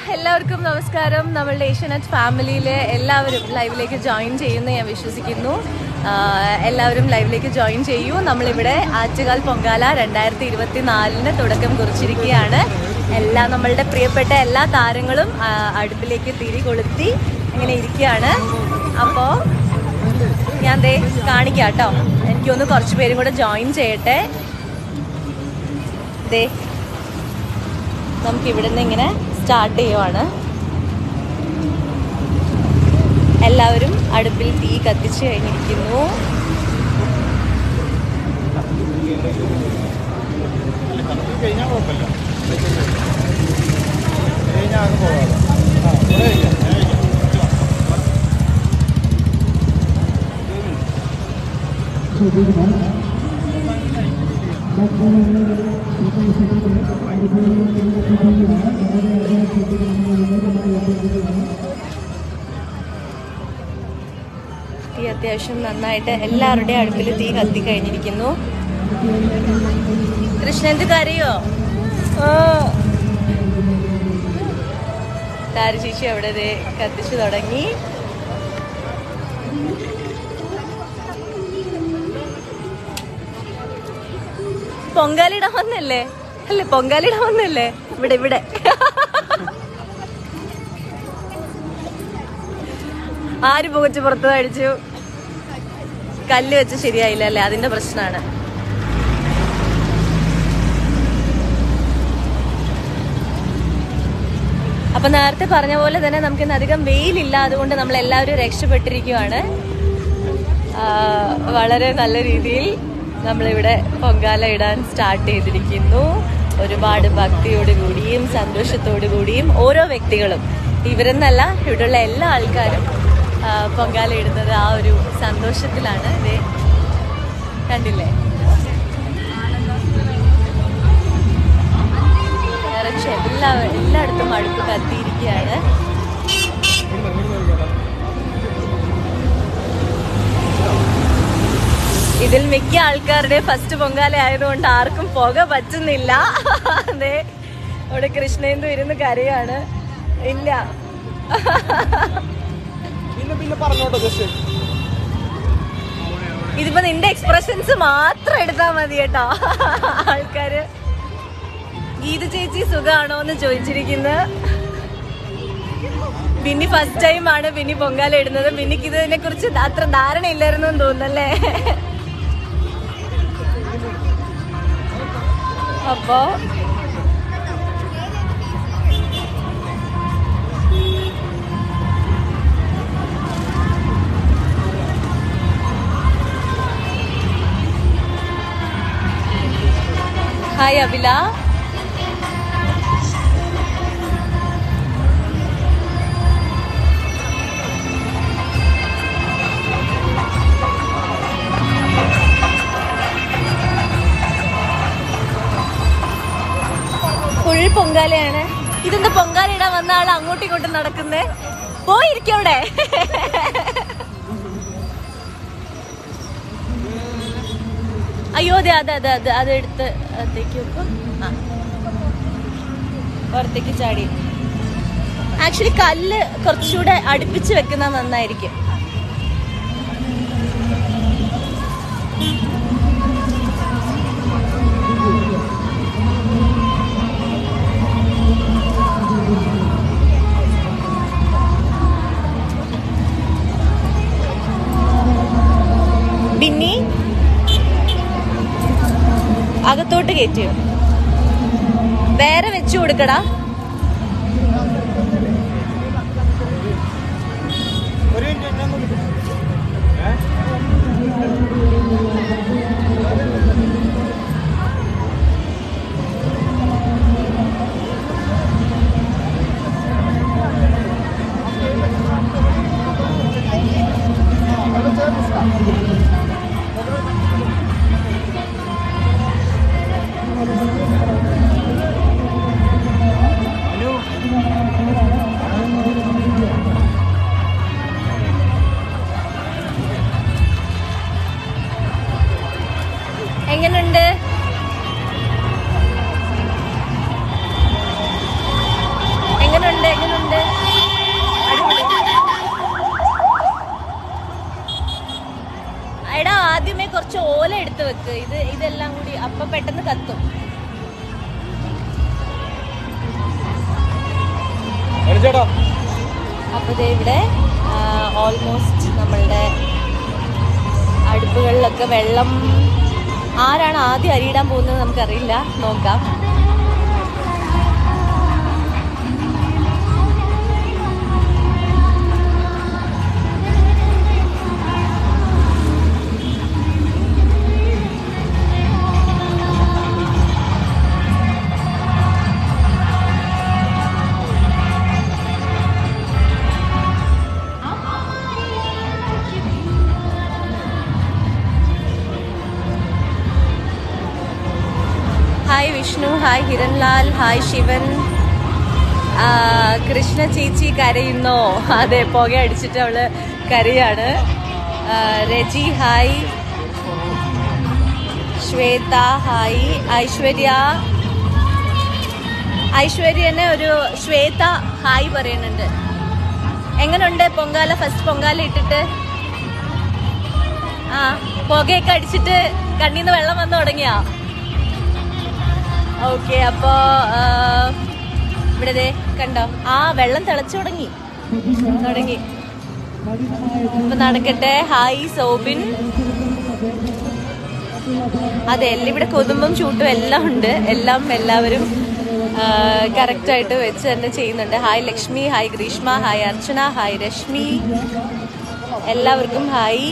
എല്ലാവർക്കും നമസ്കാരം നമ്മളുടെ ഏഷ്യനെറ്റ് ഫാമിലിയിലെ എല്ലാവരും ലൈവിലേക്ക് ജോയിൻ ചെയ്യുമെന്ന് ഞാൻ വിശ്വസിക്കുന്നു ആ, എല്ലാവരും ലൈവിലേക്ക് ജോയിൻ ചെയ്യൂ നമ്മളിവിടെ ആറ്റുകാൽ പൊങ്കാല രണ്ടായിരത്തി ഇരുപത്തി നാലിന് തുടക്കം കുറിച്ചിരിക്കുകയാണ് എല്ലാ നമ്മളുടെ പ്രിയപ്പെട്ട എല്ലാ താരങ്ങളും ആ, അടുപ്പിലേക്ക് തിരി കൊളുത്തി ഇങ്ങനെ ഇരിക്കുകയാണ് അപ്പോൾ ഞാൻ ദേ കാണിക്കാം കേട്ടോ എനിക്കൊന്ന് കുറച്ച് പേരും കൂടെ ജോയിൻ ചെയ്യട്ടെ ദേ നമുക്ക് ഇവിടുന്ന് ഇങ്ങനെ സ്റ്റാർട്ട് ചെയ്യുവാണ് എല്ലാവരും അടുപ്പിൽ തീ കത്തിച്ച് കഴിഞ്ഞിരിക്കുന്നു കഴിഞ്ഞാൽ കുഴപ്പമില്ല കഴിഞ്ഞാൽ ആകെ പോകാതെ ആ ഇവിടെ കഴിക്കാം ഞാൻ കഴിക്കാം തീ അത്യാവശ്യം നന്നായിട്ട് എല്ലാവരുടെയും അടുപ്പിൽ തീ കത്തി കഴിഞ്ഞിരിക്കുന്നു കൃഷ്ണന്ത് കരയോ താര ചേച്ചി അവിടെ ദേ കത്തിച്ചു തുടങ്ങി പൊങ്കാലിടാൻ വന്നല്ലേ അല്ലേ പൊങ്കാലിടാൻ വന്നല്ലേ ഇവിടെ ഇവിടെ ആര് പുകച്ച് പുറത്ത് അടിച്ചു കല്ല് വെച്ച് ശരിയായില്ല അല്ലേ അതിന്റെ പ്രശ്നമാണ് അപ്പൊ നേരത്തെ പറഞ്ഞ പോലെ തന്നെ നമുക്ക് ഇന്ന് അധികം വെയിലില്ല അതുകൊണ്ട് നമ്മൾ എല്ലാവരും രക്ഷപ്പെട്ടിരിക്കുവാണ് ആ, വളരെ നല്ല രീതിയിൽ നമ്മളിവിടെ പൊങ്കാല ഇടാൻ സ്റ്റാർട്ട് ചെയ്തിരിക്കുന്നു ഒരുപാട് ഭക്തിയോട് കൂടിയും സന്തോഷത്തോടു കൂടിയും ഓരോ വ്യക്തികളും ഇവരെന്നല്ല ഇവിടെയുള്ള എല്ലാ ആൾക്കാരും ആ, പൊങ്കാല ഇടുന്നത് ആ ഒരു സന്തോഷത്തിലാണ് ദേ കണ്ടില്ലേ നിറച്ച് എല്ലാ എല്ലായിടത്തും അടുപ്പ് കത്തിയിരിക്കുകയാണ് ഇതിൽ മിക്ക ആൾക്കാരുടെ ഫസ്റ്റ് പൊങ്കാല ആയതുകൊണ്ട് ആർക്കും പുക പറ്റുന്നില്ല അതെ അവിടെ കൃഷ്ണേന്ദു ഇരുന്ന് കരയാണ് ഇല്ല പിന്നെ പിന്നെ പറഞ്ഞോട്ടോ ജസ്റ്റ് ഇതിപ്പോ നിന്റെ എക്സ്പ്രഷൻസ് മാത്രം എടുത്താ മതി കേട്ടോ ആൾക്കാര് ഗീത ചേച്ചി സുഖാണോ എന്ന് ചോദിച്ചിരിക്കുന്നത് ബിന്നി ഫസ്റ്റ് ടൈം ആണ് ബിന്നി പൊങ്കാല ഇടുന്നത് ബിന്നിക്ക് ഇതിനെ കുറിച്ച് അത്ര ധാരണ ഇല്ലായിരുന്നു എന്ന് തോന്നുന്നല്ലേ അപ്പോ ഹായ് അബില ഫുൾ പൊങ്കാലയാണ് ഇതെന്താ പൊങ്കാല ഇടാൻ വന്ന ആൾ അങ്ങോട്ടും ഇങ്ങോട്ടും നടക്കുന്നേ പോയിരിക്കും അവിടെ അയ്യോ അതെ അതെ അതെ അതെ അതെടുത്ത് അകത്തേക്ക് വെക്കും ആ പുറത്തേക്ക് ചാടി ആക്ച്വലി കല്ല് കുറച്ചുകൂടെ അടുപ്പിച്ച് വെക്കുന്ന നന്നായിരിക്കും ബിന്നി അകത്തോട്ട് കയറ്റിയോ വേറെ വെച്ചു കൊടുക്കടാ ഒരു മിനിറ്റ് എന്നെ ഒന്ന് വിളിക്ക്. ഏ? അനു എങ്ങനുണ്ട് എങ്ങനുണ്ട് എങ്ങനുണ്ട് കുറച്ച് ഓല എടുത്ത് വെക്ക് ഇത് ഇതെല്ലാം കൂടി അപ്പൊ പെട്ടെന്ന് കത്തും ചേട്ടാ അപ്പോൾ ദേ ഇവിടെ ഓൾമോസ്റ്റ് നമ്മളുടെ അടുപ്പുകളിലൊക്കെ വെള്ളം ആരാണ് ആദ്യം അരിയിടാൻ പോകുന്നത് നമുക്കറിയില്ല നോക്കാം hi Vishnu hi Hiranlal hi Shivan ആ, കൃഷ്ണ ചേച്ചി കരയുന്നോ അതെ പുക അടിച്ചിട്ട് അവള് കരയാണ് ആ, രജി ഹായ് ശ്വേത ഹായ് ഐശ്വര്യ ഐശ്വര്യനെ ഒരു ശ്വേത ഹായ് പറയുന്നുണ്ട് എങ്ങനുണ്ട് പൊങ്കാല ഫസ്റ്റ് പൊങ്കാല ഇട്ടിട്ട് ആ പുകയൊക്കെ അടിച്ചിട്ട് കണ്ണീന്ന് വെള്ളം വന്നു തുടങ്ങിയാ ഓക്കെ അപ്പോ ആ, ഇവിടെ ദേ കണ്ടോ ആ വെള്ളം തിളച്ചു തുടങ്ങി തുടങ്ങി അപ്പൊ നടക്കട്ടെ ഹായ് സോബിൻ അതെ എല്ലാം ഇവിടെ കൊതുമ്പും ചൂട്ടും എല്ലാം ഉണ്ട് എല്ലാം എല്ലാവരും കറക്റ്റ് ആയിട്ട് വെച്ച് തന്നെ ചെയ്യുന്നുണ്ട് hi Lakshmi hi Grishma hi Archana hi Reshmi എല്ലാവർക്കും ഹായ്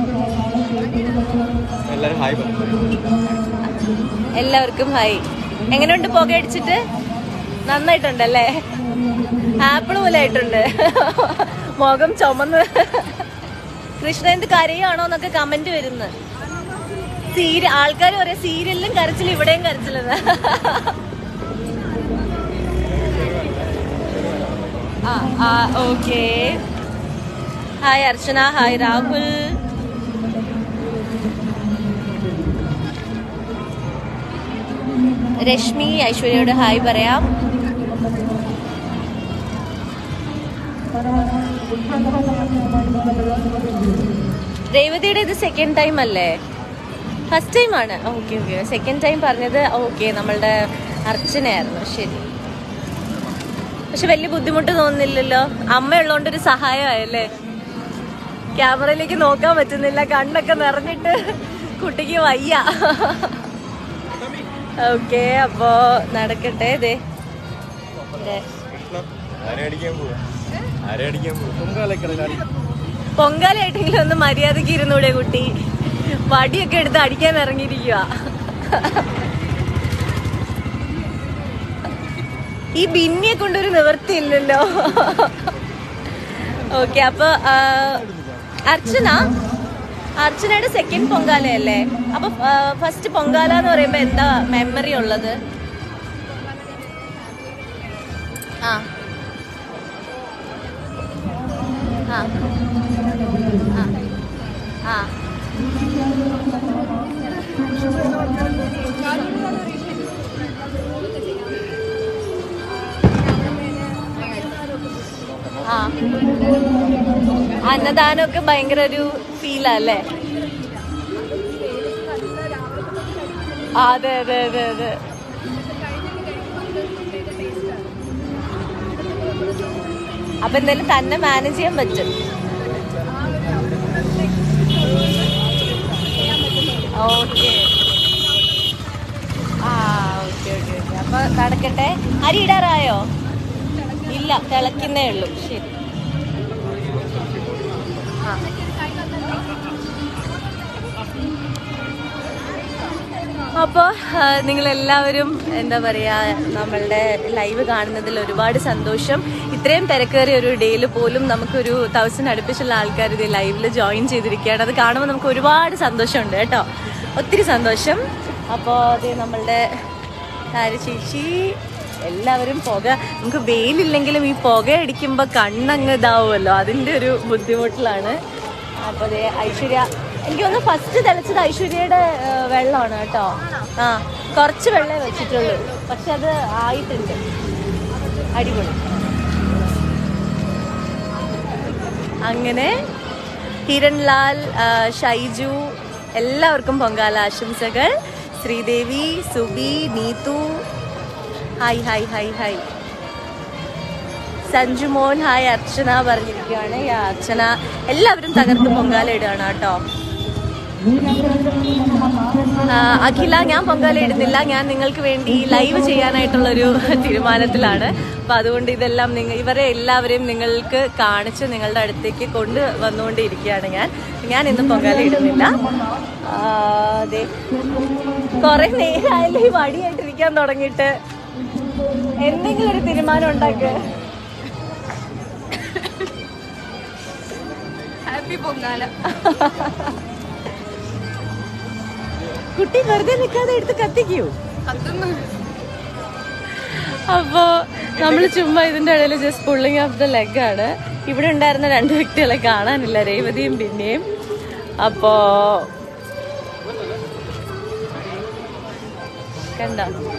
എല്ലാരും ഹായ് എല്ലാവർക്കും ഹായ് എങ്ങനെയുണ്ട് പുകയടിച്ചിട്ട് നന്നായിട്ടുണ്ടല്ലേ ആപ്പിൾ പോലെ ആയിട്ടുണ്ട് മുഖം ചുമന്ന് കൃഷ്ണ എന്ത് കരയാണോ എന്നൊക്കെ കമന്റ് വരുന്നു സീരി ആൾക്കാർ പറയാം സീരിയലിലും കരച്ചിൽ ഇവിടെയും കരച്ചിലെന്ന് ആ ആ okay hi Archana hi Rahul Reshmi ഐശ്വര്യയോട് ഹായ് പറയാം രേവതിയുടെ ഇത് സെക്കൻഡ് ടൈം അല്ലേ ഫസ്റ്റ് ടൈം ആണ് ഓക്കെ ഓക്കെ സെക്കൻഡ് ടൈം പറഞ്ഞത് ഓക്കെ നമ്മളുടെ അർച്ചനയായിരുന്നു ശരി പക്ഷെ വലിയ ബുദ്ധിമുട്ട് തോന്നുന്നില്ലല്ലോ അമ്മ ഉള്ളതുകൊണ്ട് ഒരു സഹായമായല്ലേ ക്യാമറയിലേക്ക് നോക്കാൻ പറ്റുന്നില്ല കണ്ണൊക്കെ നിറഞ്ഞിട്ട് കുട്ടിക്ക് വയ്യ ഓക്കെ അപ്പോ നടക്കട്ടെ ദേ ദേ. ആരെ അടിക്കാൻ പോവാ ആരെ അടിക്കാൻ പോവാ പൊങ്കാലക്കടലാടി പൊങ്കാലായിട്ടെങ്കിലും ഒന്ന് മര്യാദക്ക് ഇരുന്നൂടെ കുട്ടി വടിയൊക്കെ എടുത്ത് അടിക്കാൻ ഇറങ്ങിയിരിക്കുക ഈ ബിന്നിയെ കൊണ്ടൊരു നിവൃത്തിയില്ലല്ലോ ഓക്കെ അപ്പൊ ആ, അർച്ചന അർച്ചനയുടെ സെക്കൻഡ് പൊങ്കാലയല്ലേ അപ്പൊ ഫസ്റ്റ് പൊങ്കാല എന്ന് പറയുമ്പോ എന്താ മെമ്മറി ഉള്ളത് ആ ആ ആ ആ ആ അന്നദാനമൊക്കെ ഭയങ്കര ഒരു ഫീലാ അല്ലേ ആ, അതെ അതെ അതെ അതെ അപ്പൊ എന്തായാലും തന്നെ മാനേജ് ചെയ്യാൻ പറ്റും ഓക്കെ ആ ഓക്കെ ഓക്കെ ഓക്കെ അപ്പൊ നടക്കട്ടെ അരി ഇടാറായോ ഇല്ല തിളക്കുന്നേ ഉള്ളൂ ശരി ആ അപ്പോൾ നിങ്ങളെല്ലാവരും എന്താ പറയുക നമ്മളുടെ ലൈവ് കാണുന്നതിൽ ഒരുപാട് സന്തോഷം ഇത്രയും തിരക്കേറിയ ഒരു ഡേയിൽ പോലും നമുക്കൊരു തൗസൻഡ് അടുപ്പിച്ചുള്ള ആൾക്കാർ ഇത് ലൈവിൽ ജോയിൻ ചെയ്തിരിക്കുകയാണ് അത് കാണുമ്പോൾ നമുക്ക് ഒരുപാട് സന്തോഷമുണ്ട് കേട്ടോ ഒത്തിരി സന്തോഷം അപ്പോൾ അത് നമ്മളുടെ താര ചേച്ചി എല്ലാവരും പുക നമുക്ക് വെയിലില്ലെങ്കിലും ഈ പുക അടിക്കുമ്പോൾ കണ്ണങ്ങ് ഇതാവുമല്ലോ അതിൻ്റെ ഒരു ബുദ്ധിമുട്ടിലാണ് അപ്പോൾ അതെ ഐശ്വര്യ എനിക്ക് തോന്നുന്നു ഫസ്റ്റ് തെളിച്ചത് ഐശ്വര്യയുടെ ആ, വെള്ളമാണ് കേട്ടോ ആ കുറച്ച് വെള്ളമേ വെച്ചിട്ടുള്ളൂ പക്ഷെ അത് ആയിട്ടുണ്ട് അടിപൊളി അങ്ങനെ ഹിരൺലാൽ ആ, ഷൈജു എല്ലാവർക്കും പൊങ്കാല ആശംസകൾ Sridevi Subi Neethu hi hi hi hi Sanju മോൻ ഹായ് അർച്ചന പറഞ്ഞിരിക്കുകയാണ് യാ അർച്ചന എല്ലാവരും തകർത്ത് പൊങ്കാല ഇടുകയാണ് കേട്ടോ ആ, അഖില ഞാൻ പൊങ്കാല ഇടുന്നില്ല ഞാൻ നിങ്ങൾക്ക് വേണ്ടി ലൈവ് ചെയ്യാനായിട്ടുള്ളൊരു തീരുമാനത്തിലാണ് അപ്പൊ അതുകൊണ്ട് ഇതെല്ലാം നിങ്ങൾ ഇവരെ എല്ലാവരെയും നിങ്ങൾക്ക് കാണിച്ച് നിങ്ങളുടെ അടുത്തേക്ക് കൊണ്ട് വന്നുകൊണ്ടിരിക്കുകയാണ് ഞാൻ ഞാൻ ഇന്ന് പൊങ്കാല ഇടുന്നില്ല ആ, ദേ കുറെ നേരമായില്ലേ ഈ വടിയായിട്ടിരിക്കാൻ തുടങ്ങിയിട്ട് എന്തെങ്കിലും ഒരു തീരുമാനം ഉണ്ടാക്കുക ഹാപ്പി പൊങ്കാല കുട്ടി വെറുതെ നിൽക്കാതെ എടുത്ത് കത്തിക്കൂ കത്തുന്നു അപ്പോ നമ്മൾ ചുമ്മാ ഇതിന്റെ ഇടയിൽ just pulling of the leg ആണ് ഇവിടെ ഉണ്ടായിരുന്ന രണ്ട് വ്യക്തികളെ കാണാനില്ല രേവതിയും പിന്നെയും അപ്പോ കണ്ട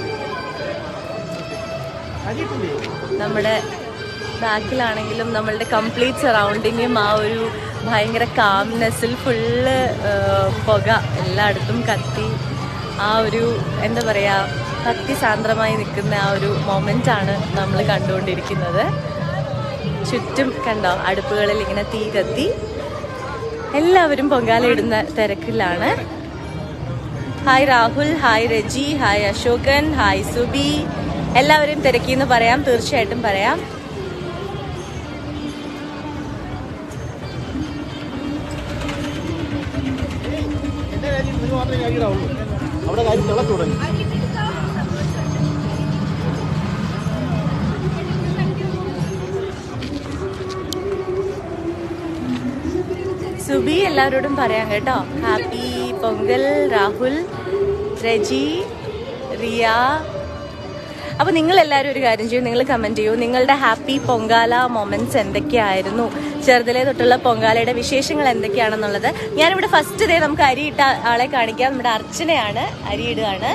നമ്മുടെ ബാക്കിലാണെങ്കിലും നമ്മളുടെ കംപ്ലീറ്റ് സറൗണ്ടിങ്ങും ആ ഒരു ഭയങ്കര കാംനെസ്സിൽ ഫുള്ള് പുക എല്ലായിടത്തും കത്തി ആ ഒരു എന്താ പറയുക ഭക്തി സാന്ദ്രമായി നിൽക്കുന്ന ആ ഒരു മൊമെൻ്റ് ആണ് നമ്മൾ കണ്ടുകൊണ്ടിരിക്കുന്നത് ചുറ്റും കണ്ടോ അടുപ്പുകളിൽ ഇങ്ങനെ തീ കത്തി എല്ലാവരും പൊങ്കാല ഇടുന്ന തിരക്കിലാണ് hi Rahul hi Reji hi Ashokan hi Subi എല്ലാവരെയും തിരക്കിന്ന് പറയാം തീർച്ചയായിട്ടും പറയാം അവിടെ കാര്യം തിളച്ചു തുടങ്ങി സുബി എല്ലാവരോടും പറയാം കേട്ടോ ഹാപ്പി പൊങ്കൽ രാഹുൽ രജി റിയ അപ്പൊ നിങ്ങൾ എല്ലാവരും ഒരു കാര്യം ചെയ്യൂ നിങ്ങൾ കമന്റ് ചെയ്യൂ നിങ്ങളുടെ ഹാപ്പി പൊങ്കാല മൊമെന്റ്സ് എന്തൊക്കെയായിരുന്നു ചെറുതിലെ തൊട്ടുള്ള പൊങ്കാലയുടെ വിശേഷങ്ങൾ എന്തൊക്കെയാണെന്നുള്ളത് ഞാനിവിടെ ഫസ്റ്റ് ഡേ നമുക്ക് അരിയിട്ട ആളെ കാണിക്കാം നമ്മുടെ അർച്ചനയാണ് അരിയിടുകയാണ്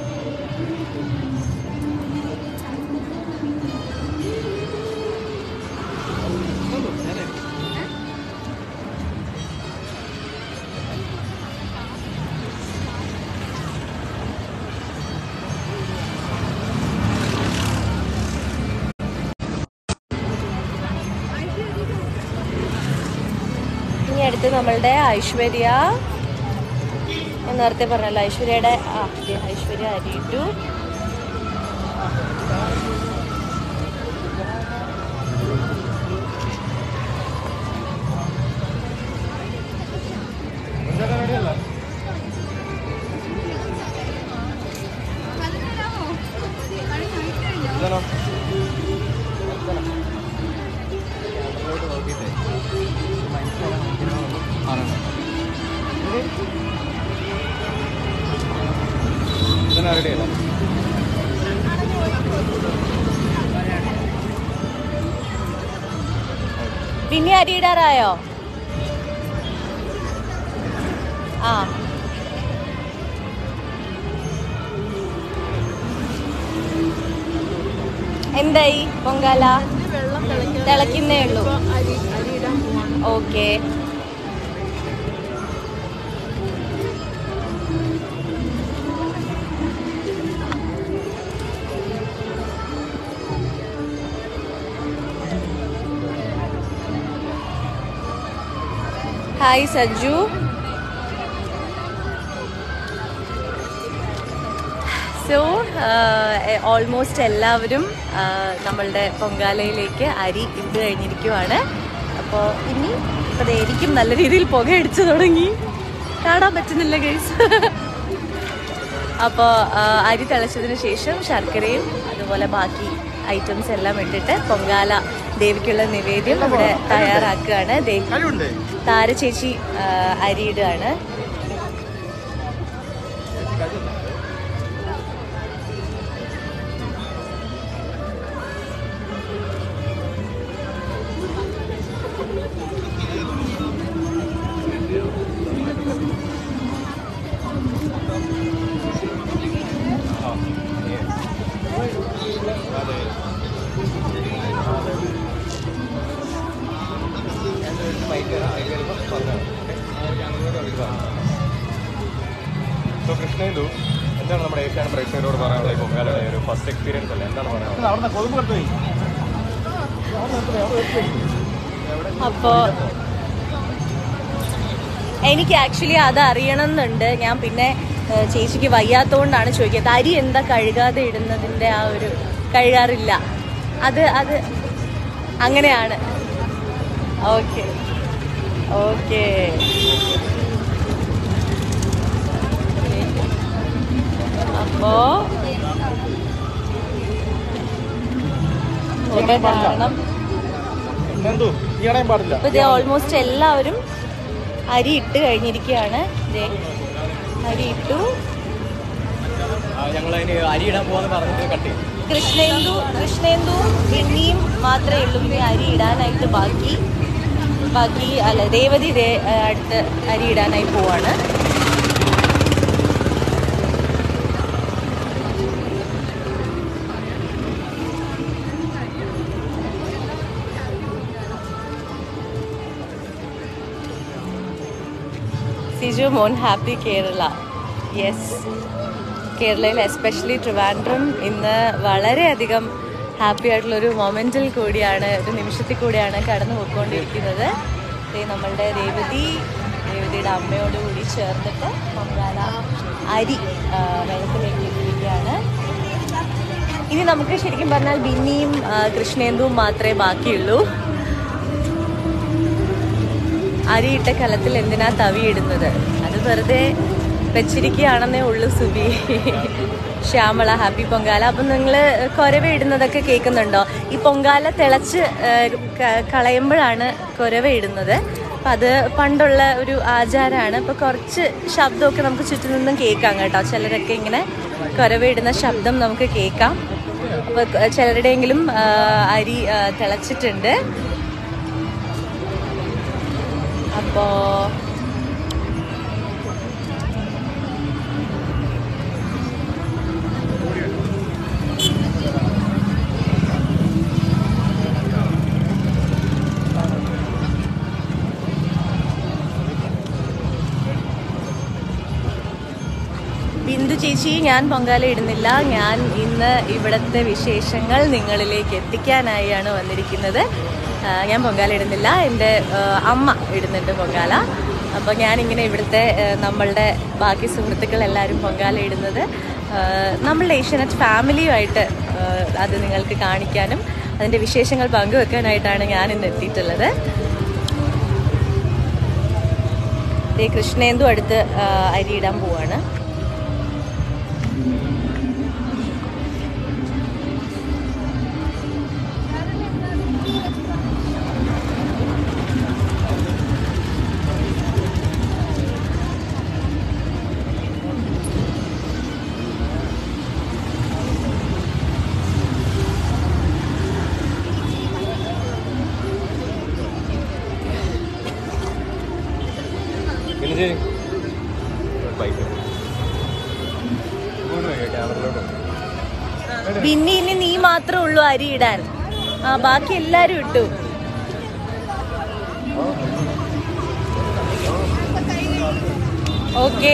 ഇനി അടുത്ത് നമ്മളുടെ ഐശ്വര്യ ഞാൻ നേരത്തെ പറഞ്ഞല്ലോ ഐശ്വര്യയുടെ ആ ദേ ഐശ്വര്യ അരിയിട്ടു ഇതാണോ ഇതെന്നാ റെഡിയല്ല പിന്നെ അരിയിടാറായോ ആ എന്തായി പൊങ്കാല വെള്ളം തിളയ്ക്കാൻ തിളയ്ക്കുന്നേ ഉള്ളൂ അരി അരി ഇടാൻ പോവാണ് okay hi Sajju so almost എല്ലാവരും ആ, നമ്മളുടെ പൊങ്കാലയിലേക്ക് അരി ഇട്ട് കഴിഞ്ഞിരിക്കുവാണ് അപ്പോൾ ഇനി ഇപ്പോൾ എനിക്കും നല്ല രീതിയിൽ പുകയടിച്ചു തുടങ്ങി കാണാൻ പറ്റുന്നില്ല ഗൈസ് അപ്പോൾ അരി തിളച്ചതിന് ശേഷം ശർക്കരയും അതുപോലെ ബാക്കി ഐറ്റംസ് എല്ലാം ഇട്ടിട്ട് പൊങ്കാല ദേവിക്കുള്ള നിവേദ്യം ഇവിടെ തയ്യാറാക്കുകയാണ് ദേ കഴിവുണ്ടേ താര ചേച്ചി ആ, അരിയിടുകയാണ് അതെ മൈക്ക് വരുമ്പോൾ പറഞ്ഞോ ഓക്കെ ഞങ്ങളോട് വിളിക്കാം സോ കൃഷ്ണേന്ദു എന്താണ് നമ്മുടെ ഏഷ്യാൻ പ്രേക്ഷകരോട് പറയാനുള്ള ഈ പൊങ്കാലയുടെ ഒരു ഫസ്റ്റ് എക്സ്പീരിയൻസ് അല്ലേ എന്താണ് പറയാനുള്ളത് അപ്പോ എനിക്ക് ആക്ച്വലി അത് അറിയണം എന്നുണ്ട് ഞാൻ പിന്നെ ഏഹ്, ചേച്ചിക്ക് വയ്യാത്തോണ്ടാണ് ചോദിക്കുന്നത് അരി എന്താ കഴുകാതെ ഇടുന്നതിന്റെ ആ ഒരു കഴുകാറില്ല അത് അത് അങ്ങനെയാണ് ഓക്കെ ഓക്കെ അപ്പോ ഓക്കെ കാരണം കൃഷ്ണേന്ദു ഈ അടയാൻ പാടില്ല ഇപ്പൊ ഇത് ഓൾമോസ്റ്റ് എല്ലാവരും അരി ഇട്ട് കഴിഞ്ഞിരിക്കുകയാണ് ദേ, അരി ഇട്ടു ഞങ്ങൾ അതിന് അരി ഇടാൻ പോകാന്ന് പറഞ്ഞിട്ട് കട്ടി കൃഷ്ണേന്ദു കൃഷ്ണേന്ദു പിന്നെയും മാത്രമേ ഉള്ളൂ ഇനി അരി ഇടാനായിട്ട് ബാക്കി ബാക്കി അല്ല രേവതി ദേ ആ, അടുത്ത് അരി ഇടാനായി പോവാണ് സിജു മോൻ ഹാപ്പി കേരള യെസ് കേരളയിൽ എസ്പെഷ്യലി ട്രിവാൻഡ്രം ഇന്ന് വളരെയധികം ഹാപ്പി ആയിട്ടുള്ളൊരു മൊമെൻറ്റിൽ കൂടിയാണ് ഒരു നിമിഷത്തിൽ കൂടിയാണ് കടന്നു പോയിക്കൊണ്ടിരിക്കുന്നത് ദേ നമ്മളുടെ രേവതി രേവതിയുടെ അമ്മയോട് കൂടി ചേർന്നിട്ട് മംഗാല അരി ആ, വെള്ളത്തിലേക്ക് ഇട്ടിരിക്കുകയാണ് ഇനി നമുക്ക് ശരിക്കും പറഞ്ഞാൽ ബിന്നിയും ആ, കൃഷ്ണേന്ദുവും മാത്രമേ ബാക്കിയുള്ളൂ അരിയിട്ട കലത്തിൽ എന്തിനാ തവി ഇടുന്നത് അത് വെറുതെ വെച്ചിരിക്കുകയാണെന്നേ ഉള്ളൂ സുബി ശ്യാമള ഹാപ്പി പൊങ്കാല അപ്പം നിങ്ങൾ കുരവ ഇടുന്നതൊക്കെ കേൾക്കുന്നുണ്ടോ ഈ പൊങ്കാല തിളച്ച് ഏഹ്, ക- കളയുമ്പോഴാണ് കുരവ ഇടുന്നത് അപ്പം അത് പണ്ടുള്ള ഒരു ആചാരമാണ് അപ്പോൾ കുറച്ച് ശബ്ദമൊക്കെ നമുക്ക് ചുറ്റും നിന്നും കേൾക്കാം കേട്ടോ ചിലരൊക്കെ ഇങ്ങനെ കുരവ ഇടുന്ന ശബ്ദം നമുക്ക് കേൾക്കാം അപ്പോൾ ചിലരുടെയെങ്കിലും ആ, അരി ആ, തിളച്ചിട്ടുണ്ട് അപ്പോ ബിന്ദു ചേച്ചി ഞാൻ പൊങ്കാല ഇടുന്നില്ല ഞാൻ ഇന്ന് ഇവിടുത്തെ വിശേഷങ്ങൾ നിങ്ങളിലേക്ക് എത്തിക്കാനായാണ് വന്നിരിക്കുന്നത് ആ, ഞാൻ പൊങ്കാല ഇടുന്നില്ല എൻ്റെ ആ, അമ്മ ഇടുന്നുണ്ട് പൊങ്കാല അപ്പോൾ ഞാനിങ്ങനെ ഇവിടുത്തെ ആ, നമ്മളുടെ ബാക്കി സുഹൃത്തുക്കൾ എല്ലാവരും പൊങ്കാല ഇടുന്നത് ആ, നമ്മളുടെ ഏഷ്യനെറ്റ് ഫാമിലിയുമായിട്ട് ആ, അത് നിങ്ങൾക്ക് കാണിക്കാനും അതിൻ്റെ വിശേഷങ്ങൾ പങ്കുവെക്കാനായിട്ടാണ് ഞാൻ ഇന്ന് എത്തിയിട്ടുള്ളത് ദേ കൃഷ്ണേന്ദു അടുത്ത് ആ, അരിയിടാൻ പോവാണ് പിന്നെ ശരി ബൈക്ക് ക്യാമറയിലോട്ട് പിന്നെ ഇനി നീ മാത്രമേ ഉള്ളൂ അരി ഇടാൻ ആ ബാക്കി എല്ലാരും ഇട്ടു ഓക്കെ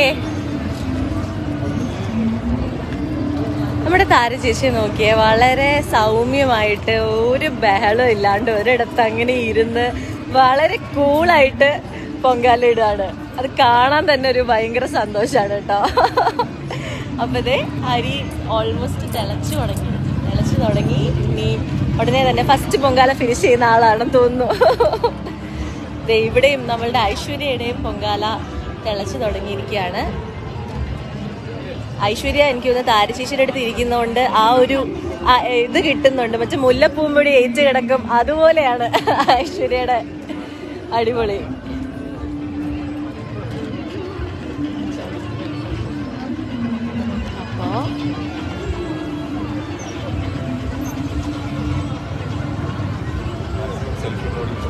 നമ്മുടെ താര ചേച്ചി നോക്കിയേ വളരെ സൗമ്യമായിട്ട് ഒരു ബഹളം ഇല്ലാണ്ട് ഒരിടത്ത് അങ്ങനെ ഇരുന്ന് വളരെ കൂളായിട്ട് പൊങ്കാല ഇടുകയാണ് അത് കാണാൻ തന്നെ ഒരു ഭയങ്കര സന്തോഷമാണ് കേട്ടോ അപ്പൊ ഇതേ അരി ഓൾമോസ്റ്റ് തിളച്ചു തുടങ്ങി തിളച്ചു തുടങ്ങി ഇനി ഉടനെ തന്നെ ഫസ്റ്റ് പൊങ്കാല ഫിനിഷ് ചെയ്യുന്ന ആളാണെന്ന് തോന്നുന്നു ദേ ഇവിടെയും നമ്മളുടെ ഐശ്വര്യയുടെയും പൊങ്കാല തിളച്ചു തുടങ്ങിയിരിക്കുകയാണ് ഐശ്വര്യ എനിക്ക് തോന്നുന്നു താരശേഷിയുടെ അടുത്ത് ഇരിക്കുന്നതുകൊണ്ട് ആ ഒരു ആ, ഇത് കിട്ടുന്നുണ്ട് മറ്റേ മുല്ലപ്പൂമ്പൊടി ഏറ്റ് കിടക്കും അതുപോലെയാണ് ഐശ്വര്യയുടെ അടിപൊളി അപ്പോ സെൽഫി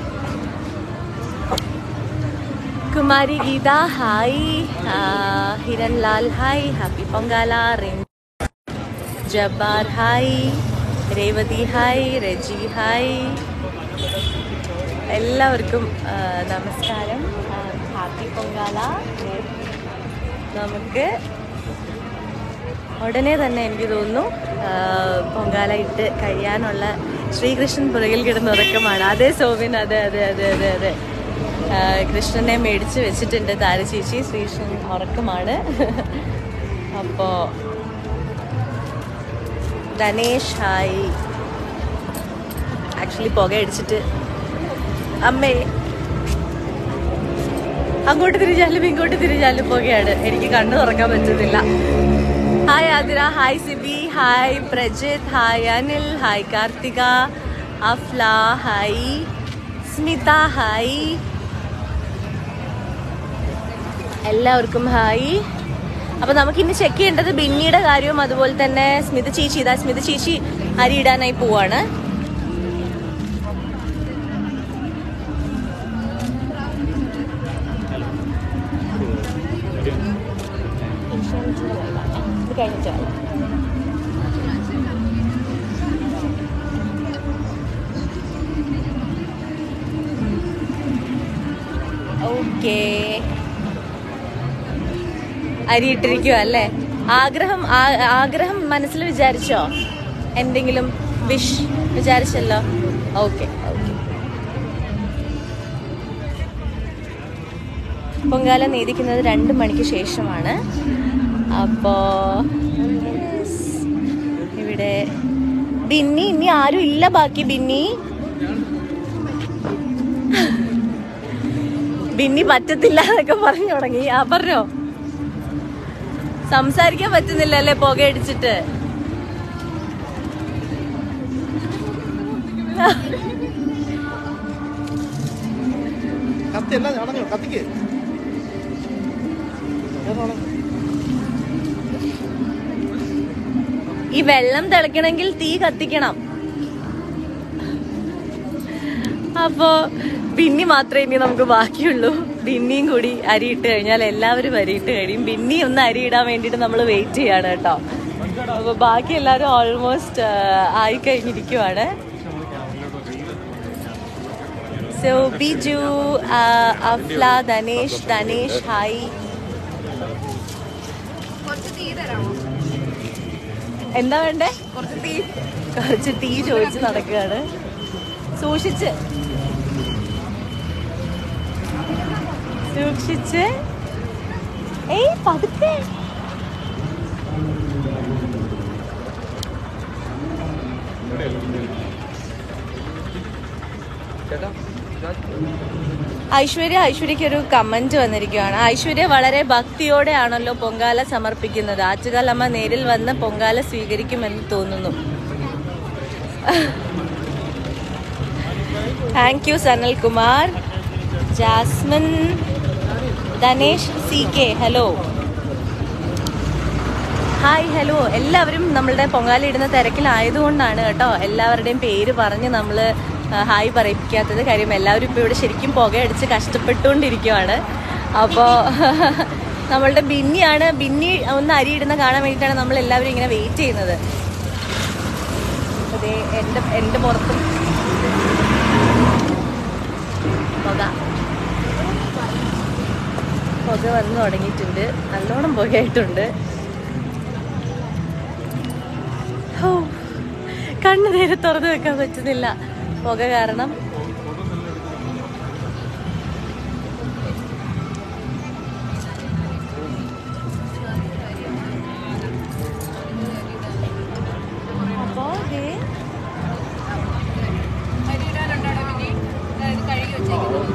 കുമാരി ഗീത ഹായ് ആ, ഹിരൺലാൽ ഹായ് ഹാപ്പി പൊങ്കാല റിൻ Jabbar hi Revathi hi Reji hi എല്ലാവർക്കും ആ, നമസ്കാരം ആ, ഹാപ്പി പൊങ്കാല നമുക്ക് ഉടനെ തന്നെ എനിക്ക് തോന്നുന്നു ആ, പൊങ്കാല ഇട്ട് കഴിയാനുള്ള ശ്രീകൃഷ്ണൻ പുറകിൽ കിടന്ന് ഉറക്കമാണ് അതെ സോവിൻ അതെ അതെ അതെ അതെ അതെ ആ, കൃഷ്ണനെ മേടിച്ച് വെച്ചിട്ടുണ്ട് താര ചേച്ചി ശ്രീകൃഷ്ണൻ ഉറക്കമാണ് അപ്പോൾ ധനേഷ് ഹായ് ആക്ച്വലി പുകയടിച്ചിട്ട് അമ്മേ അങ്ങോട്ട് തിരിഞ്ഞാലും ഇങ്ങോട്ട് തിരിഞ്ഞാലും പുകയാണ് എനിക്ക് കണ്ണു തുറക്കാൻ പറ്റുന്നില്ല hi Athira hi Sibi hi Prajith hi Anil hi Karthika Afla hi Smitha hi എല്ലാവർക്കും ഹായ് അപ്പൊ നമുക്ക് ഇനി ചെക്ക് ചെയ്യേണ്ടത് ബിന്നിയുടെ കാര്യവും അതുപോലെ തന്നെ സ്മിത ചേച്ചി ഇതാ സ്മിത ചേച്ചി അരി ഇടാനായി പോവാണ് ഇത് കഴിഞ്ഞിട്ട് വരാം. ഓക്കേ അരിയിട്ടിരിക്കുക അല്ലേ ആഗ്രഹം ആ- ആഗ്രഹം മനസ്സിൽ വിചാരിച്ചോ എന്തെങ്കിലും വിഷ് വിചാരിച്ചല്ലോ ഓക്കെ ഓക്കെ പൊങ്കാല നീതിക്കുന്നത് രണ്ട് മണിക്ക് ശേഷമാണ് അപ്പോ yes. ഇവിടെ ബിന്നി ഇനി ആരും ഇല്ല ബാക്കി ബിന്നി ബിന്നി പറ്റത്തില്ല എന്നൊക്കെ പറഞ്ഞു തുടങ്ങി ആ പറഞ്ഞോ സംസാരിക്കാൻ പറ്റുന്നില്ല അല്ലേ പുകയടിച്ചിട്ട് കത്തി എല്ലാം അടങ്ങോ കത്തിക്ക് ഈ വെള്ളം തിളയ്ക്കണമെങ്കിൽ തീ കത്തിക്കണം അപ്പോ ബിന്നി മാത്രമേ ഇനി നമുക്ക് ബാക്കിയുള്ളൂ ബിന്നിയും കൂടി അരിയിട്ട് കഴിഞ്ഞാൽ എല്ലാവരും അരിയിട്ട് കഴിയും ബിന്നി ഒന്ന് അരിയിടാൻ വേണ്ടിയിട്ട് നമ്മൾ വെയിറ്റ് ചെയ്യാണ് കേട്ടോ അപ്പൊ ബാക്കി എല്ലാവരും ഓൾമോസ്റ്റ് ആയി കഴിഞ്ഞിരിക്കുവാണ് സോ ബിജു അഫ്ല ധനേഷ് ധനേഷ് ഹായ് കുറച്ച് തീ തരാമോ എന്താ വേണ്ടേ കുറച്ച് തീ കുറച്ച് ടീ ചോദിച്ച് നടക്കുകയാണ് സൂക്ഷിച്ച് സൂക്ഷിച്ച് ഏയ് പതുക്കെ ഐശ്വര്യ ഐശ്വര്യക്ക് ഒരു കമന്റ് വന്നിരിക്കുകയാണ് ഐശ്വര്യ വളരെ ഭക്തിയോടെയാണല്ലോ പൊങ്കാല സമർപ്പിക്കുന്നത് ആറ്റുകാലമ്മ നേരിൽ വന്ന് പൊങ്കാല സ്വീകരിക്കുമെന്ന് തോന്നുന്നു thank you Sanal Kumar Jasmin Dhanesh C K hello hi hello എല്ലാവരും നമ്മളുടെ പൊങ്കാല ഇടുന്ന തിരക്കിലായതുകൊണ്ടാണ് കേട്ടോ എല്ലാവരുടെയും പേര് പറഞ്ഞ് നമ്മൾ ഹായ് പറയിപ്പിക്കാത്തത് കാര്യം എല്ലാവരും ഇപ്പോൾ ഇവിടെ ശരിക്കും പുകയടിച്ച് കഷ്ടപ്പെട്ടുകൊണ്ടിരിക്കുവാണ് അപ്പോൾ നമ്മളുടെ ബിന്നിയാണ് ബിന്നി ഒന്ന് അരി ഇടുന്ന കാണാൻ വേണ്ടിയിട്ടാണ് നമ്മൾ എല്ലാവരും ഇങ്ങനെ വെയിറ്റ് ചെയ്യുന്നത് അതെ എൻ്റെ എൻ്റെ പുറത്തും പുക പുക വന്ന് തുടങ്ങിയിട്ടുണ്ട് നല്ലോണം പുകയായിട്ടുണ്ട് ഹോ, കണ്ണ് നേരെ തുറന്നു വെക്കാൻ പറ്റുന്നില്ല പുക കാരണം അപ്പോ ദേ അരി ഇടാനുണ്ടാടോ പിന്നെ ഇത് കഴുകി വെച്ചേക്കുന്നത്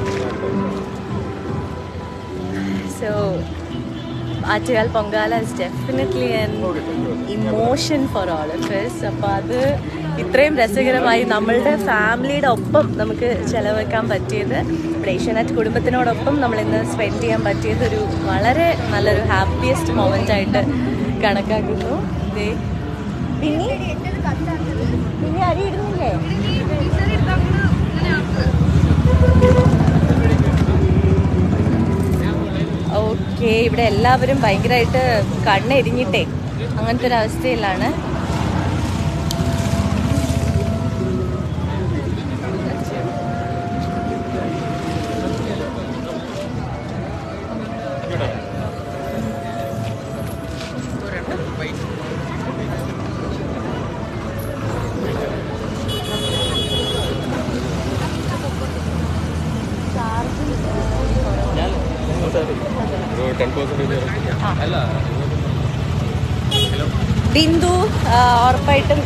So, Attukal Pongala is definitely an emotion for all of us അപ്പോൾ അത് ഇത്രയും രസകരമായി നമ്മളുടെ ഫാമിലിയുടെ ഒപ്പം നമുക്ക് ചെലവഴിക്കാൻ പറ്റിയത് ഇവിടെ ഏഷ്യാനെറ്റ് കുടുംബത്തിനോടൊപ്പം നമ്മൾ ഇന്ന് സ്പെൻഡ് ചെയ്യാൻ പറ്റിയത് ഒരു വളരെ നല്ലൊരു ഹാപ്പിയസ്റ്റ് മൊമെൻ്റ് ആയിട്ട് കണക്കാക്കുന്നു ദേ, പിന്നെ പിന്നെ അരി ഇടുന്നില്ലേ വിസിൽ എടുത്തങ്ങ് ഇങ്ങനെ ആക്ക് ഓക്കെ ഇവിടെ എല്ലാവരും ഭയങ്കരമായിട്ട് കണ്ണെരിഞ്ഞിട്ടേ അങ്ങനത്തെ ഒരു അവസ്ഥയിലാണ് പെർസെൻറ്റേജ് അല്ല ബിന്ദു ആ, ഉറപ്പായിട്ടും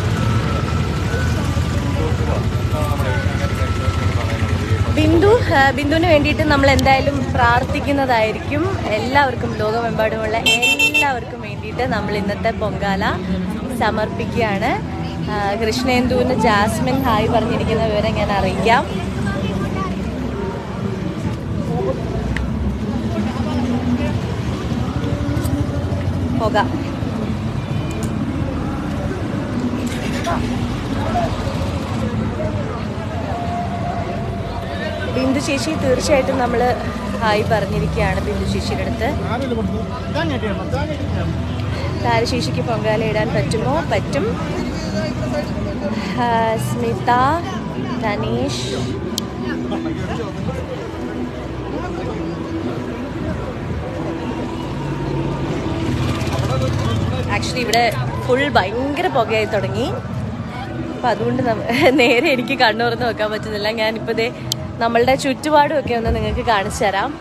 ബിന്ദു ആ, ബിന്ദുവിന് വേണ്ടിയിട്ട് നമ്മൾ എന്തായാലും പ്രാർത്ഥിക്കുന്നതായിരിക്കും എല്ലാവർക്കും ലോകമെമ്പാടുമുള്ള എല്ലാവർക്കും വേണ്ടിയിട്ട് നമ്മൾ ഇന്നത്തെ പൊങ്കാല സമർപ്പിക്കുകയാണ് ആ, കൃഷ്ണേന്ദുവിന് ജാസ്മിൻ ഹായ് പറഞ്ഞിരിക്കുന്ന വിവരം ഞാൻ അറിയിക്കാം പോകാം ബിന്ദു ചേച്ചി തീർച്ചയായിട്ടും നമ്മൾ ഹായ് പറഞ്ഞിരിക്കുകയാണ് ബിന്ദു ചേച്ചിയുടെ അടുത്ത് താരശേഷിക്ക് പൊങ്കാല ഇടാൻ പറ്റുമോ പറ്റും ആ, സ്മിത തനീഷ് ആക്ച്വലി ഇവിടെ ഫുൾ ഭയങ്കര പുകയായി തുടങ്ങി അപ്പം അതുകൊണ്ട് നമ്മ- നേരെ എനിക്ക് കണ്ണു തുറന്ന് വെക്കാൻ പറ്റുന്നില്ല ഞാനിപ്പോൾ ദേ നമ്മളുടെ ചുറ്റുപാടും ഒക്കെ ഒന്ന് നിങ്ങൾക്ക് കാണിച്ചു തരാം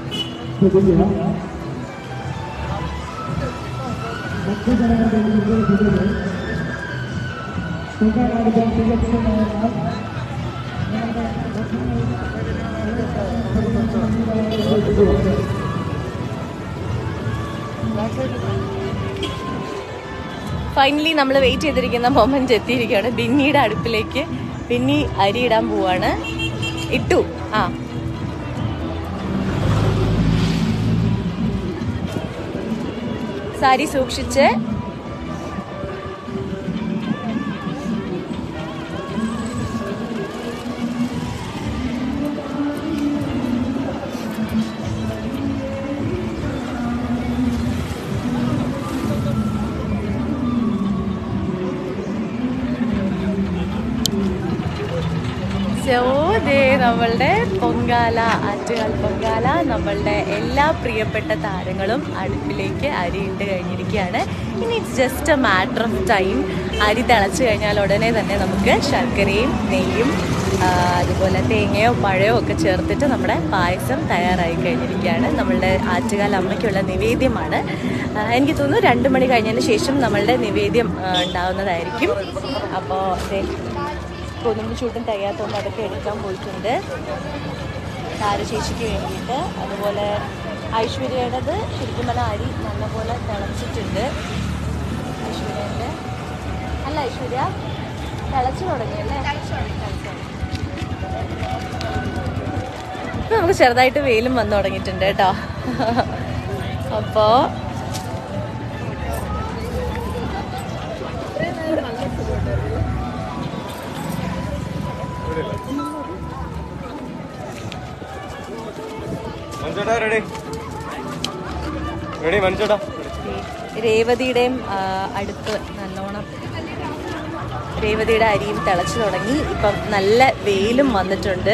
ഫൈനലി നമ്മൾ വെയിറ്റ് ചെയ്തിരിക്കുന്ന മൊമെന്റ് എത്തിയിരിക്കുകയാണ് ബിന്നിയുടെ അടുപ്പിലേക്ക് ബിന്നി അരി ഇടാൻ പോവാണ് ഇട്ടു ആ സാരി സൂക്ഷിച്ച് സോ ദേ നമ്മളുടെ പൊങ്കാല ആറ്റുകാൽ പൊങ്കാല നമ്മളുടെ എല്ലാ പ്രിയപ്പെട്ട താരങ്ങളും അടുപ്പിലേക്ക് അരി ഇട്ട് കഴിഞ്ഞിരിക്കുകയാണ് ഇനി it's just a matter of time അരി തിളച്ച് കഴിഞ്ഞാൽ ഉടനെ തന്നെ നമുക്ക് ശർക്കരയും നെയ്യും ആ, അതുപോലെ തേങ്ങയോ പഴയോ ഒക്കെ ചേർത്തിട്ട് നമ്മുടെ പായസം തയ്യാറായി കഴിഞ്ഞിരിക്കുകയാണ് നമ്മളുടെ ആറ്റുകാൽ അമ്മയ്ക്കുള്ള നിവേദ്യമാണ് ആ, എനിക്ക് തോന്നുന്നു രണ്ട് മണി കഴിഞ്ഞതിന് ശേഷം നമ്മളുടെ നിവേദ്യം ആ, ഉണ്ടാവുന്നതായിരിക്കും അപ്പോൾ കൊതുമ്പ് ചൂട്ടും തികയാത്തതുകൊണ്ട് അതൊക്കെ എടുക്കാൻ പോയിട്ടുണ്ട് താരശേഷിക്ക് വേണ്ടിയിട്ട് അതുപോലെ ഐശ്വര്യയുടേത് ശരിക്കും പറഞ്ഞാൽ അരി നല്ലപോലെ തിളച്ചിട്ടുണ്ട് ഐശ്വര്യൻ്റെ അല്ല ഐശ്വര്യ തിളച്ചു തുടങ്ങിയല്ലേ ഇപ്പൊ നമുക്ക് ചെറുതായിട്ട് വെയിലും വന്നു തുടങ്ങിയിട്ടുണ്ട് കേട്ടോ അപ്പോൾ മഞ്ചേട്ടാ റെഡി റെഡി മഞ്ചേട്ടാ രേവതിയുടെയും ആ, അടുപ്പ് നല്ലോണം രേവതിയുടെ അരിയും തിളച്ചു തുടങ്ങി ഇപ്പം നല്ല വെയിലും വന്നിട്ടുണ്ട്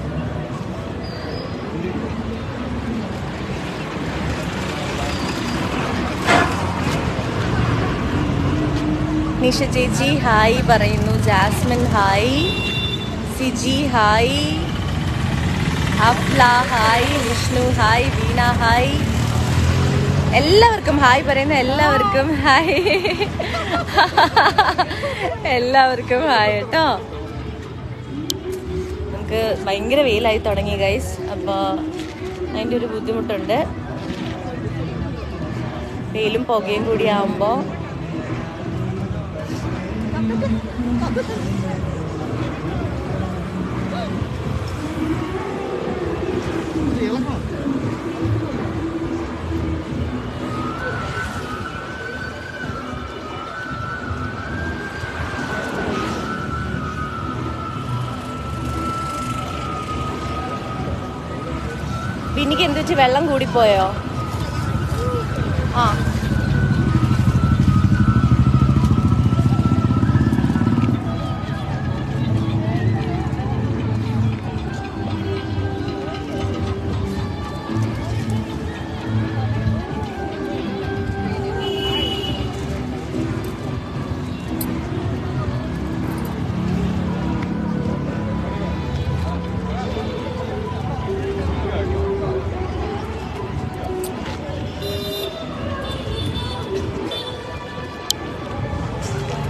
നിഷ ചേച്ചി ഹായ് പറയുന്നു Jasmin hi Siji hi Afla hi Vishnu hi Veena hi എല്ലാവർക്കും ഹായ് പറയുന്ന എല്ലാവർക്കും ഹായ് എല്ലാവർക്കും ഹായ് കേട്ടോ നമുക്ക് ഭയങ്കര വെയിലായി തുടങ്ങി ഗൈസ് അപ്പോൾ അതിൻ്റെ ഒരു ബുദ്ധിമുട്ടുണ്ട് വെയിലും പുകയും കൂടി ആവുമ്പോൾ ബിന്നിക്ക് എന്ത് വെച്ച് വെള്ളം കൂടിപ്പോയോ ആ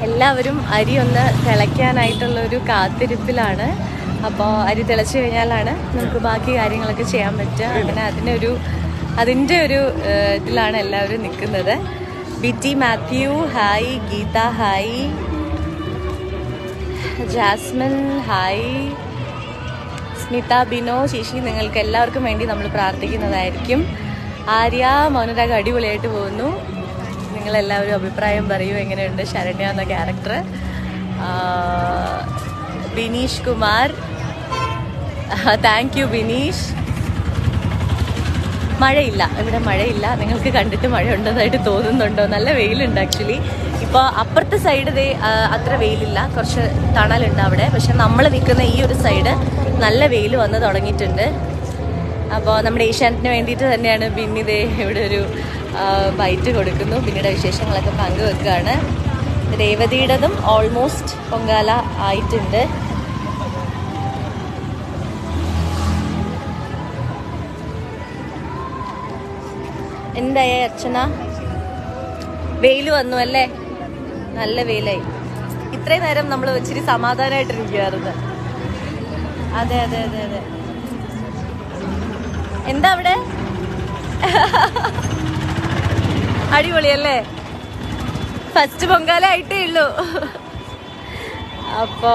എല്ലാവരും അരി ഒന്ന് തിളയ്ക്കാനായിട്ടുള്ള ഒരു കാത്തിരിപ്പിലാണ് അപ്പോൾ അരി തിളച്ച് കഴിഞ്ഞാലാണ് നമുക്ക് ബാക്കി കാര്യങ്ങളൊക്കെ ചെയ്യാൻ പറ്റുക അങ്ങനെ അതിനൊരു അതിൻ്റെ ഒരു ഏഹ്, ഇതിലാണ് എല്ലാവരും നിൽക്കുന്നത് Bitty Mathew hi Geetha hi Jasmin hi Smitha Bino Sasi നിങ്ങൾക്ക് എല്ലാവർക്കും വേണ്ടി നമ്മൾ പ്രാർത്ഥിക്കുന്നതായിരിക്കും ആര്യ മോനരാഗ് അടിപൊളിയായിട്ട് പോകുന്നു നിങ്ങളെല്ലാവരും അഭിപ്രായം പറയൂ എങ്ങനെയുണ്ട് ശരണ്യ എന്ന character Bineesh Kumar thank you Bineesh മഴയില്ല ഇവിടെ മഴയില്ല നിങ്ങൾക്ക് കണ്ടിട്ട് മഴ ഉണ്ടെന്നായിട്ട് തോന്നുന്നുണ്ടോ നല്ല വെയിലുണ്ട് ആക്ച്വലി ഇപ്പോൾ അപ്പുറത്തെ സൈഡ് ദേ ആ, അത്ര വെയിലില്ല കുറച്ച് തണലുണ്ട് അവിടെ പക്ഷെ നമ്മൾ നിൽക്കുന്ന ഈ ഒരു സൈഡ് നല്ല വെയിൽ വന്ന് തുടങ്ങിയിട്ടുണ്ട് അപ്പോൾ നമ്മുടെ ഏഷ്യാനെറ്റിന് വേണ്ടിയിട്ട് തന്നെയാണ് ബിന്നി ദേ ഇവിടെ ഒരു ബൈറ്റ് കൊടുക്കുന്നു പിന്നീട് വിശേഷങ്ങളൊക്കെ പങ്കുവെക്കുകയാണ് രേവതിയുടേതും ഓൾമോസ്റ്റ് പൊങ്കാല ആയിട്ടുണ്ട് എന്തായ അർച്ചന വെയിൽ വന്നു അല്ലേ നല്ല വെയിലായി ഇത്രയും നേരം നമ്മൾ ഇച്ചിരി സമാധാനമായിട്ടിരിക്കുവായിരുന്നു അതെ അതെ അതെ അതെ എന്താ അവിടെ അടിപൊളിയല്ലേ ഫസ്റ്റ് പൊങ്കാല ആയിട്ടേ ഉള്ളൂ അപ്പോ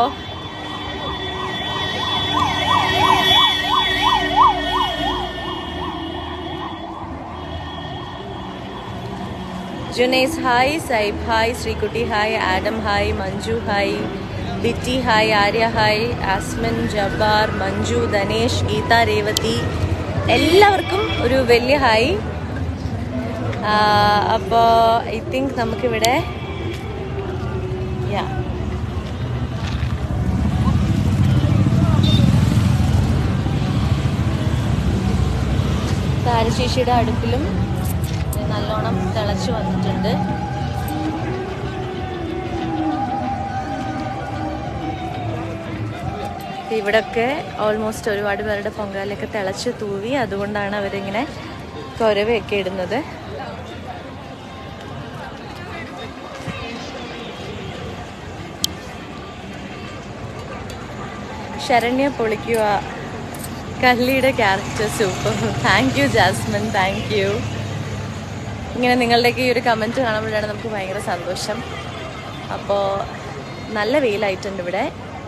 Junais hi Saib hi Sreekutty hi Adam hi Manju hi Bitty hi Arya hi Asmin Jabbar Manju Dhanesh Geetha Revathi എല്ലാവർക്കും ഒരു വലിയ ഹായ് അപ്പോൾ ഐ തിങ്ക് നമുക്കിവിടെ യാ താരശേഷിയുടെ അടുപ്പിലും നല്ലോണം തിളച്ചു വന്നിട്ടുണ്ട് ഇവിടൊക്കെ ഓൾമോസ്റ്റ് ഒരുപാട് പേരുടെ പൊങ്കാലൊക്കെ തിളച്ച് തൂവി അതുകൊണ്ടാണ് അവരിങ്ങനെ കുരവയൊക്കെ ഇടുന്നത് ശരണ്യ പൊളിക്കുക കല്ലിയുടെ character super thank you Jasmin thank you ഇങ്ങനെ നിങ്ങളുടെയൊക്കെ ഈ ഒരു കമൻറ്റ് കാണുമ്പോഴാണ് നമുക്ക് ഭയങ്കര സന്തോഷം അപ്പോൾ നല്ല വെയിലായിട്ടുണ്ട് ഇവിടെ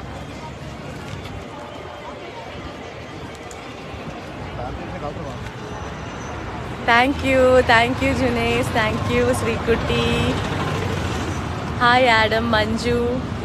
thank you thank you Junais thank you Sreekutty hi Adam Manju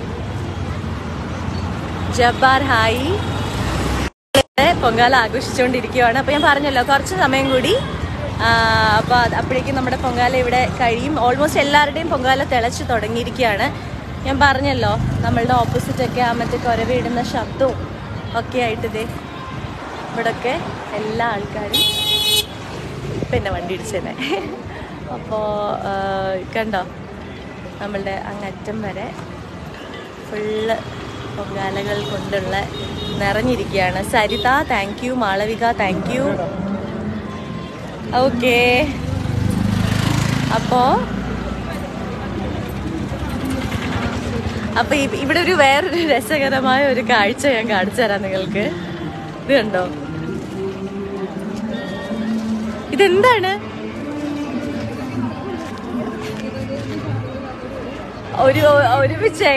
Jabbar hi Pongala ആഘോഷിച്ചുകൊണ്ടിരിക്കുകയാണ് അപ്പോൾ ഞാൻ പറഞ്ഞല്ലോ കുറച്ച് സമയം കൂടി അപ്പോൾ അപ്പോഴേക്കും നമ്മുടെ പൊങ്കാല ഇവിടെ കഴിയും ഓൾമോസ്റ്റ് എല്ലാവരുടെയും പൊങ്കാല തിളച്ച് തുടങ്ങിയിരിക്കുകയാണ് ഞാൻ പറഞ്ഞല്ലോ നമ്മളുടെ ഓപ്പോസിറ്റൊക്കെ ആ മറ്റേ കുരവിടുന്ന ശബ്ദവും ഒക്കെ ആയിട്ട് ഇതേ ഇവിടൊക്കെ എല്ലാ ആൾക്കാരും പിന്നെ വണ്ടി ഇടിച്ചേനെ അപ്പോൾ കണ്ടോ നമ്മളുടെ അങ്ങറ്റം വരെ ഫുള്ള് പൊങ്കാലകൾ കൊണ്ടുള്ള നിറഞ്ഞിരിക്കുകയാണ് Saritha thank you Malavika thank you okay അപ്പോ അപ്പൊ ഇ- ഇവിടെ ഒരു വേറൊരു രസകരമായ ഒരു കാഴ്ച ഞാൻ കാണിച്ചു തരാം നിങ്ങൾക്ക് ഇത് കണ്ടോ ഇതെന്താണ് ഒരു ഒരുമിച്ചേ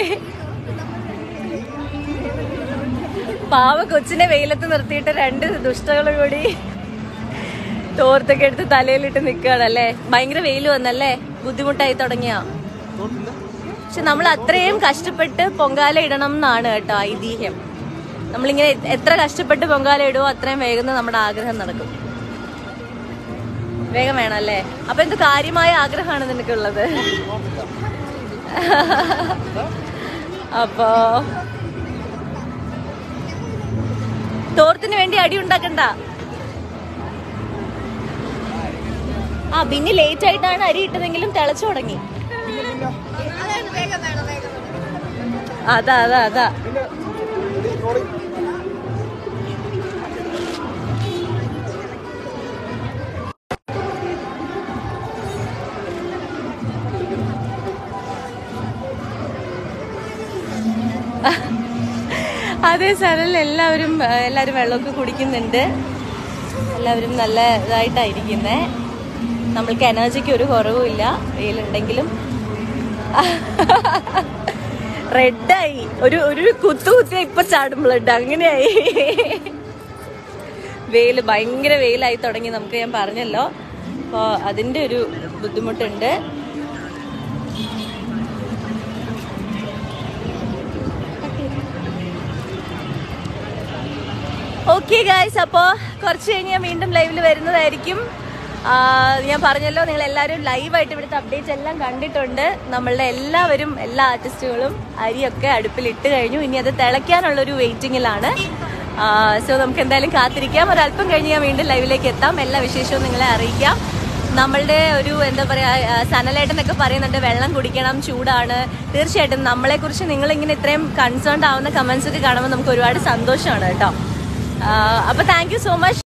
പാവ കൊച്ചിനെ വെയിലത്ത് നിർത്തിയിട്ട് രണ്ട് ദുഷ്ടകളും കൂടി തോർത്തൊക്കെ എടുത്ത് തലയിലിട്ട് നിൽക്കുകയാണല്ലേ ഭയങ്കര വെയിൽ വന്നല്ലേ ബുദ്ധിമുട്ടായി തുടങ്ങിയ പക്ഷെ നമ്മൾ അത്രയും കഷ്ടപ്പെട്ട് പൊങ്കാല ഇടണം എന്നാണ് കേട്ടോ ഐതിഹ്യം നമ്മളിങ്ങനെ എത്ര കഷ്ടപ്പെട്ട് പൊങ്കാല ഇടുവോ അത്രയും വേഗം നമ്മുടെ ആഗ്രഹം നടക്കും വേഗം വേണം അല്ലേ അപ്പൊ എന്ത് കാര്യമായ ആഗ്രഹമാണ് നിനക്കുള്ളത് അപ്പോ തോർത്തിന് വേണ്ടി അടി ഉണ്ടാക്കണ്ട ആ പിന്നെ ലേറ്റ് ആയിട്ടാണ് അരി ഇട്ടതെങ്കിലും തിളച്ചു തുടങ്ങി അതാ അതാ അതാ അതെ സരൽ എല്ലാവരും ആ, എല്ലാവരും വെള്ളമൊക്കെ കുടിക്കുന്നുണ്ട് എല്ലാവരും നല്ല ഇതായിട്ടായിരിക്കുന്നേ നമ്മൾക്ക് എനർജിക്ക് ഒരു കുറവുമില്ല വെയിലുണ്ടെങ്കിലും റെഡായി ഒരു ഒരു കുത്തു കുത്തിയ ഇപ്പൊ ചാടും ബ്ലഡ് അങ്ങനെയായി വെയില് ഭയങ്കര വെയിലായി തുടങ്ങി നമുക്ക് ഞാൻ പറഞ്ഞല്ലോ അപ്പോൾ അതിന്റെ ഒരു ബുദ്ധിമുട്ടുണ്ട് ഓക്കെ ഗായ്സ് അപ്പോൾ കുറച്ച് കഴിഞ്ഞ് ഞാൻ വീണ്ടും ലൈവിൽ വരുന്നതായിരിക്കും ആ, ഞാൻ പറഞ്ഞല്ലോ നിങ്ങൾ എല്ലാവരും ലൈവായിട്ട് ഇവിടുത്തെ അപ്ഡേറ്റ്സ് എല്ലാം കണ്ടിട്ടുണ്ട് നമ്മളുടെ എല്ലാവരും എല്ലാ ആർട്ടിസ്റ്റുകളും അരിയൊക്കെ അടുപ്പിലിട്ട് കഴിഞ്ഞു ഇനി അത് തിളയ്ക്കാനുള്ള ഒരു വെയിറ്റിങ്ങിലാണ് സോ നമുക്ക് എന്തായാലും കാത്തിരിക്കാം ഒരല്പം കഴിഞ്ഞ് ഞാൻ വീണ്ടും ലൈവിലേക്ക് എത്താം എല്ലാ വിശേഷവും നിങ്ങളെ അറിയിക്കാം നമ്മളുടെ ഒരു എന്താ പറയാ ആ, സനലേട്ടനൊക്കെ പറയുന്നുണ്ട് വെള്ളം കുടിക്കണം ചൂടാണ് തീർച്ചയായിട്ടും നമ്മളെ കുറിച്ച് നിങ്ങൾ ഇങ്ങനെ ഇത്രയും കൺസേൺഡ് ആവുന്ന കമന്റ്സ് ഒക്കെ കാണുമ്പോൾ നമുക്ക് ഒരുപാട് സന്തോഷമാണ് കേട്ടോ ആ, അപ്പൊ താങ്ക് യു സോ മച്ച്